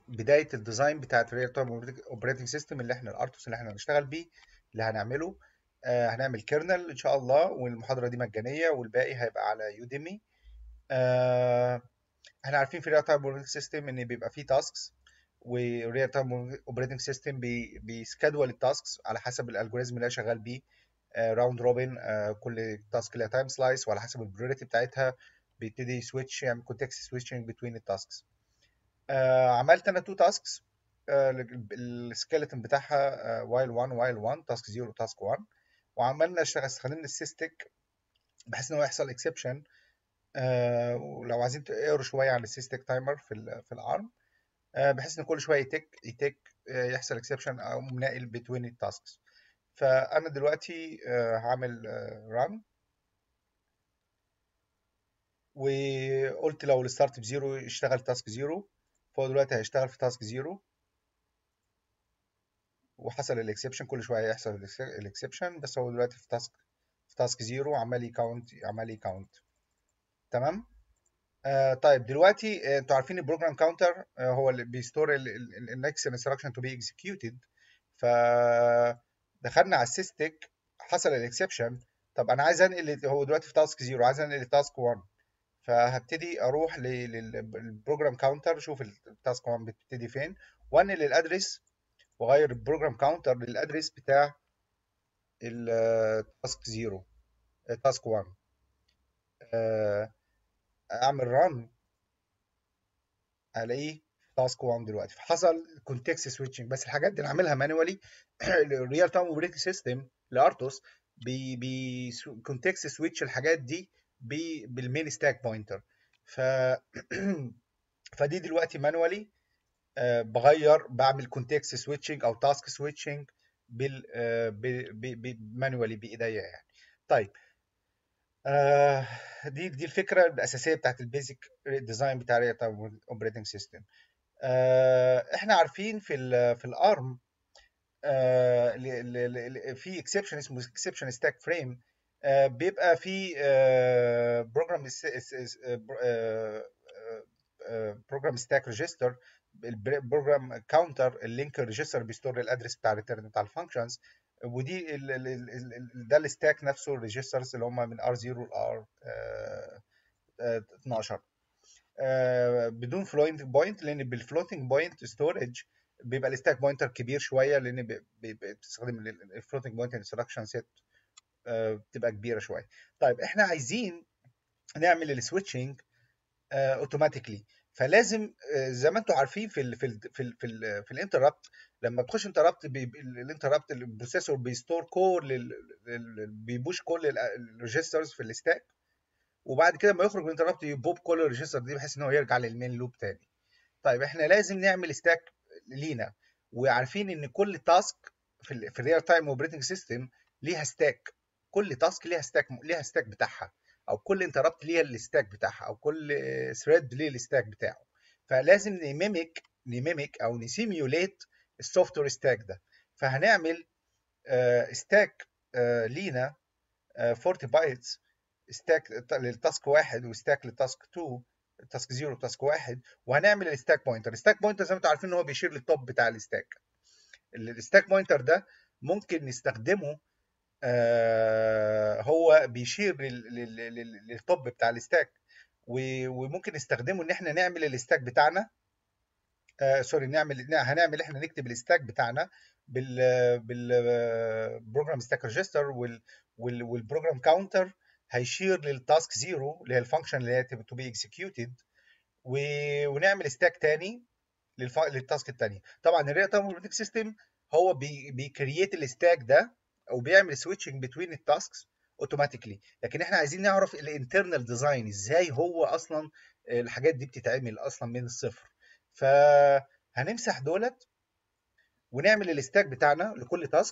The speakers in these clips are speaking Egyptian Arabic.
بدايه الديزاين بتاعت ريال تايم اوبريتنج سيستم اللي احنا الارتوس اللي احنا هنشتغل بيه اللي هنعمله آه هنعمل كيرنل ان شاء الله والمحاضره دي مجانيه والباقي هيبقى على يوديمي آه احنا عارفين في ريال تايم اوبريتنج سيستم ان بيبقى فيه تاسكس وريال تايم اوبريتنج سيستم بيسكادول التاسكس على حسب الالجوريزم اللي انا شغال بيه راوند روبن كل تاسك لها تايم سلايس وعلى حسب البريوريتي بتاعتها بيبتدي يسويتش يعمل كونتكست سويتشنج بين التاسكس عملت انا تو تاسكس السكيلتون بتاعها وايل 1 وايل 1 تاسك 0 وتاسك 1 وعملنا اشتغل استخدمنا السيستيك بحيث ان هو يحصل اكسبشن ولو عايزين تقروا شويه عن السيستيك تايمر في ال في الارم بحيث ان كل شويه يتك يتك يحصل اكسبشن او ناقل بين التاسكس فانا دلوقتي هعمل ران وقلت لو الستارت بزيرو يشتغل تاسك زيرو فهو دلوقتي هيشتغل في تاسك زيرو وحصل الاكسبشن كل شويه يحصل الاكسبشن بس هو دلوقتي في تاسك في تاسك زيرو عمال يكاونت عمال يكاونت تمام آه طيب دلوقتي آه انتوا عارفين البروجرام كاونتر آه هو اللي بيستور النكست انستراكشن تو بي اكزكيوتد ف دخلنا على السيستيك حصل الاكسبشن طب انا عايز انقل هو دلوقتي في تاسك زيرو عايز انقل لتاسك 1 فهبتدي اروح للبروجرام كاونتر اشوف التاسك 1 بتبتدي فين وانقل الادرس واغير البروجرام كاونتر للادرس بتاع التاسك 0 تاسك 1 اعمل ران الاقيه تاسك 1 دلوقتي فحصل كونتكست سويتشنج بس الحاجات دي انا عاملها مانوالي الريال تايم اوبريتنج سيستم لارتوس بي بي كونتكست سويتش الحاجات دي بي بالمين ستاك بوينتر ف فدي دلوقتي مانوالي أه بغير بعمل كونتكست سويتشنج او تاسك سويتشنج بال مانوالي بايديا يعني طيب آه دي دي الفكره الاساسيه بتاعت البيزك ديزاين بتاع ريال تايم اوبريتنج سيستم احنا عارفين في ال في الارم آه في اكسبشن اسمه اكسبشن ستاك فريم بيبقى في بروجرام بروجرام ستاك ريجستر البروجرام كاونتر اللينك ريجستر بيستور الادرس بتاع الريتيرن بتاع الفانكشنز ودي ال ال ال ده الستاك نفسه الريجسترز اللي هم من R0 ل R 12 بدون فلوتنج بوينت لان بالفلوتنج بوينت ستورج بيبقى الستاك بوينتر كبير شويه لان بتستخدم الفلوتنج بوينت انستراكشن سيت بتبقى كبيره شويه طيب احنا عايزين نعمل السويتشنج اوتوماتيكلي فلازم زي ما انتم عارفين في ال في ال في ال في, ال في الانتربت لما بتخش انتربت الانتربت البروسيسور بيستور كل بيبوش كل الريجسترز في الستاك وبعد كده لما يخرج من الانتربت يبوب كل الريجستر دي بحيث ان هو يرجع للمين لوب تاني طيب احنا لازم نعمل ستاك لينا وعارفين ان كل تاسك في ال في الريال تايم اوبريتنج سيستم ليها ستاك كل تاسك ليها ستاك ليها ستاك بتاعها او كل انتربت ليها الستاك بتاعها او كل ثريد ليه الستاك بتاعه فلازم نميمك نميمك او نسيميوليت السوفت وير ستاك ده فهنعمل ستاك لينا 40 بايتس ستاك للتاسك واحد وستاك للتاسك 2 تاسك 0 وتاسك 1 وهنعمل الستاك بوينتر الستاك بوينتر زي ما انتم عارفين ان هو بيشير للتوب بتاع الستاك الستاك بوينتر ده ممكن نستخدمه آه هو بيشير للتوب بتاع الستاك وممكن نستخدمه ان احنا نعمل الستاك بتاعنا آه سوري نعمل هنعمل احنا نكتب الستاك بتاعنا بال بالبروجرام ستاك ريجستر والبروجرام كاونتر هيشير للتاسك زيرو اللي هي الفانكشن اللي هي تو بي اكسكيوتد ونعمل ستاك تاني للتاسك الثانيه طبعا الريال تايم اوبريتنج سيستم هو بي بيكرييت الستاك ده او بيعمل سويتشنج بين التاسكس اوتوماتيكلي لكن احنا عايزين نعرف الانترنال ديزاين ازاي هو اصلا الحاجات دي بتتعمل اصلا من الصفر فهنمسح دولت ونعمل الستاك بتاعنا لكل تاسك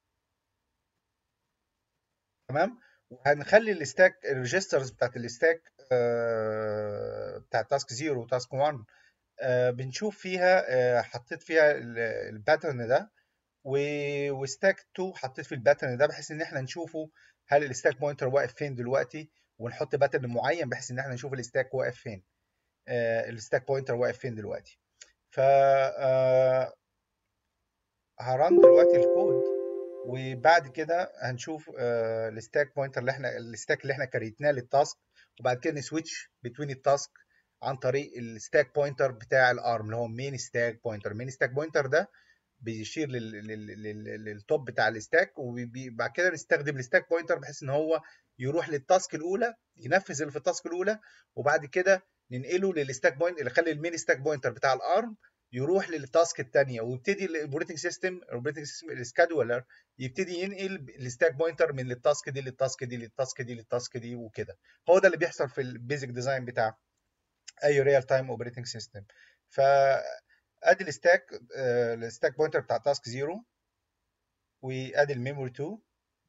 تمام وهنخلي الستاك الريجسترز بتاعت الستاك آه بتاعت تاسك 0 وتاسك 1 آه بنشوف فيها آه حطيت فيها الباترن ده وستاك 2 حطيت في الباترن ده بحيث ان احنا نشوفه هل الستاك بوينتر واقف فين دلوقتي ونحط باترن معين بحيث ان احنا نشوف الستاك واقف فين الستاك بوينتر واقف فين دلوقتي ف آه، هران دلوقتي الكود وبعد كده هنشوف آه، الستاك بوينتر اللي احنا الستاك اللي احنا كريتناه للتاسك وبعد كده نسويتش بين التاسك عن طريق الستاك بوينتر بتاع الارم اللي هو مين ستاك بوينتر مين ستاك بوينتر ده بيشير لل- لل- لل- للتوب بتاع الستاك وبعد كده نستخدم الستاك بوينتر بحيث ان هو يروح للتاسك الاولى ينفذ اللي في التاسك الاولى وبعد كده ننقله للستاك بوينت اللي خلي المين ستاك بوينتر بتاع الارم يروح للتاسك الثانيه ويبتدي الاوبريتنج سيستم الاوبريتنج سيستم السكادولر يبتدي ينقل الستاك بوينتر من التاسك دي للتاسك دي للتاسك دي للتاسك دي وكده هو ده اللي بيحصل في البيزك ديزاين بتاع اي ريال تايم اوبريتنج سيستم ف ادي الستاك آه، الستاك بوينتر بتاع تاسك 0 وادي الميموري 2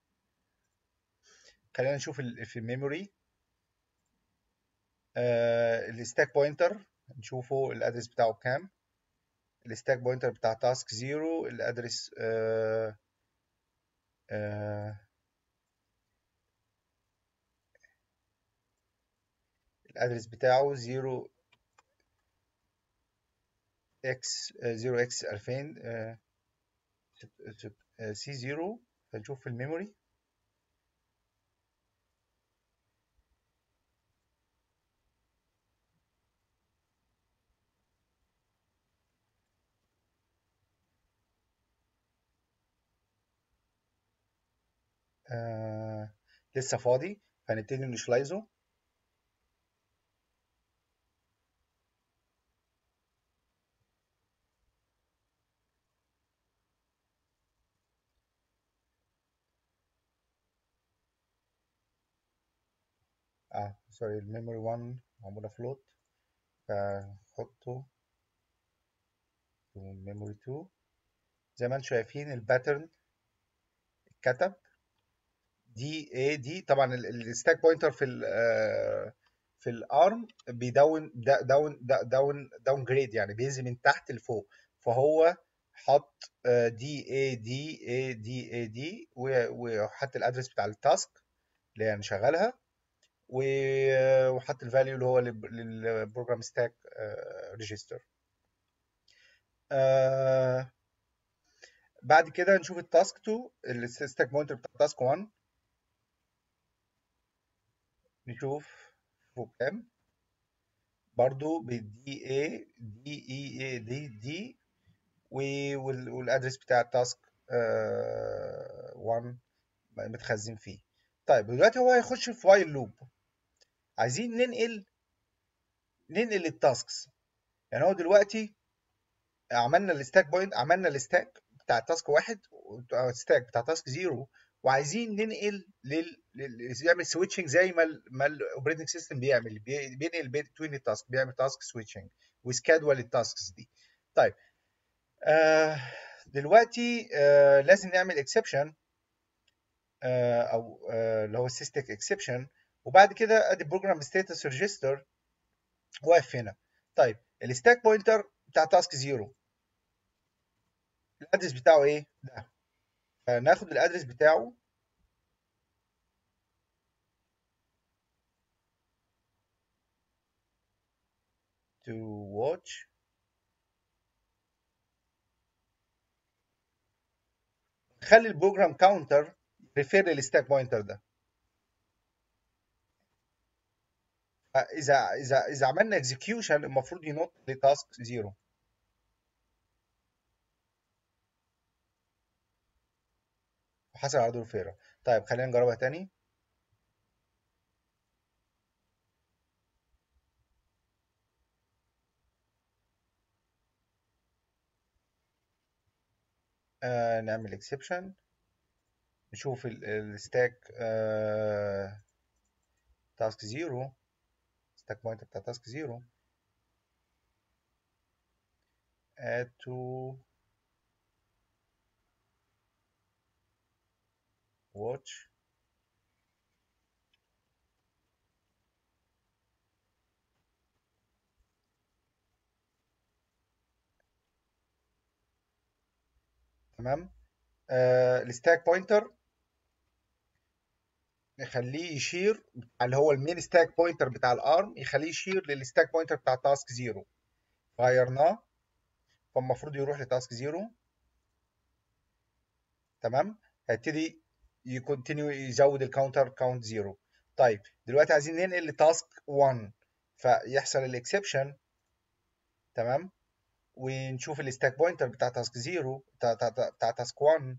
خلينا نشوف ال- في الميموري آه، الستاك بوينتر نشوفه الادرس بتاعه بكام الستاك بوينتر بتاع تاسك 0 الادرس آه، آه، الادرس بتاعه 0 اكس 0 اكس 2000 سي 0 هنشوف في الميموري آه لسه فاضي فهنبتدي نشلايزه اه سوري الميموري 1 معمولة فلوت فنحطه في الميموري 2 زي ما انتم شايفين الباترن اتكتب دي اي دي طبعا الستاك بوينتر في ال آه، في الارم بيدون دا- داون دا- داون داون جريد يعني بينزل من تحت لفوق فهو حط دي اي دي اي دي اي دي وحط الادرس بتاع التاسك اللي هنشغلها و- وحط الفاليو اللي هو للبروجرام ستاك ريجستر بعد كده نشوف التاسك 2 الستاك بوينتر بتاع تاسك 1 نشوف فوق كام برضو بالدي اي دي اي اي دي دي والادرس بتاع التاسك 1 متخزن فيه طيب دلوقتي هو هيخش في وايل لوب عايزين ننقل ننقل التاسكس يعني هو دلوقتي عملنا الستاك بوينت عملنا الستاك بتاع تاسك واحد الستاك بتاع تاسك زيرو وعايزين ننقل لل لل- يعمل سويتشنج زي ما ال ما الاوبريتنج سيستم بيعمل بي- بينقل بين التاسك بيعمل تاسك سويتشنج وسكادول التاسكس دي طيب آه دلوقتي آه لازم نعمل اكسبشن آه او آه اللي هو السيستك اكسبشن وبعد كده ادي بروجرام ستاتس ريجستر واقف هنا طيب الستاك بوينتر بتاع تاسك زيرو الادرس بتاعه ايه ده فناخد الادرس بتاعه to watch خلي البروجرام كاونتر ريفير للستاك بوينتر ده اذا اذا اذا عملنا اكزكيوشن المفروض ينط لتاسك زيرو وحصل على دور فيرا طيب خلينا نجربها تاني آه نعمل اكسبشن نشوف الستاك تاسك زيرو ستاك بوينتر بتاع تاسك زيرو add to watch تمام آه الستاك بوينتر نخليه يشير اللي هو المين ستاك بوينتر بتاع الارم يخليه يشير للستاك بوينتر بتاع تاسك زيرو غيرناه فالمفروض يروح لتاسك زيرو تمام هيبتدي يكونتينيو يزود الكاونتر كاونت زيرو طيب دلوقتي عايزين ننقل لتاسك 1 فيحصل الاكسبشن تمام ونشوف الستاك بوينتر بتاع تاسك 0 بتاع, بتاع, بتاع تاسك 1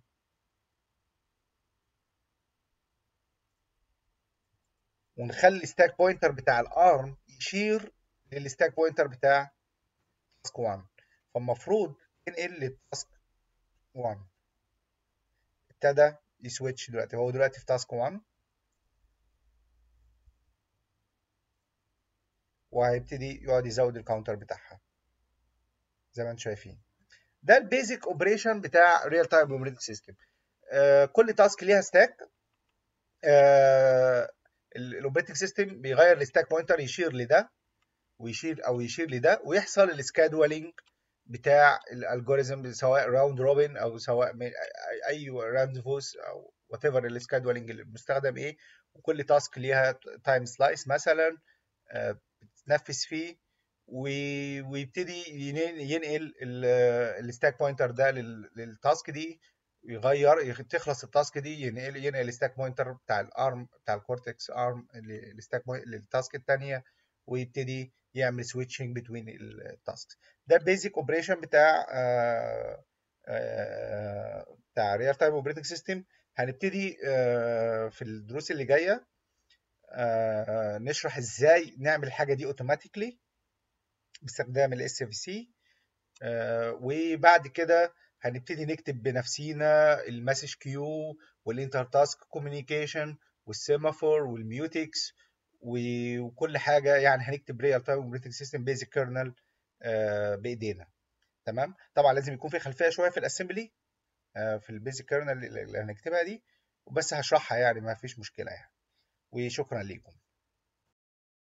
ونخلي الستاك بوينتر بتاع الارم يشير للستاك بوينتر بتاع تاسك 1 فالمفروض ننقل لتاسك 1 ابتدى يسويتش دلوقتي هو دلوقتي في تاسك 1 وهيبتدي يقعد يزود الكاونتر بتاعها زي ما انتم شايفين ده البيزك اوبريشن بتاع ريال تايم اوبريتنج سيستم كل تاسك ليها ستاك الاوبريتنج سيستم بيغير الستاك بوينتر يشير لده ويشير او يشير لده ويحصل السكادولينج بتاع الالجوريزم سواء راوند روبن او سواء اي راوند فوس او وات ايفر السكادولينج المستخدم ايه وكل تاسك ليها تايم سلايس مثلا بتتنفذ فيه ويبتدي ينقل الستاك بوينتر ده للتاسك دي يغير تخلص التاسك دي ينقل ينقل الستاك بوينتر بتاع الارم بتاع الكورتكس ارم للستاك للتاسك الثانيه ويبتدي يعمل سويتشنج بين التاسكس ده البيزك اوبريشن بتاع آآ آآ بتاع ريال تايم اوبريتنج سيستم هنبتدي في الدروس اللي جايه نشرح ازاي نعمل الحاجه دي اوتوماتيكلي باستخدام الاس اف سي وبعد كده هنبتدي نكتب بنفسينا المسج كيو والانتر تاسك كوميونيكيشن والسيمافور والميوتكس وكل حاجه يعني هنكتب ريال تايم اوبريتنج سيستم بيزك كيرنل بايدينا تمام طبعا لازم يكون في خلفيه شويه في الاسمبلي في البيزك كيرنل اللي هنكتبها دي وبس هشرحها يعني ما فيش مشكله يعني وشكرا ليكم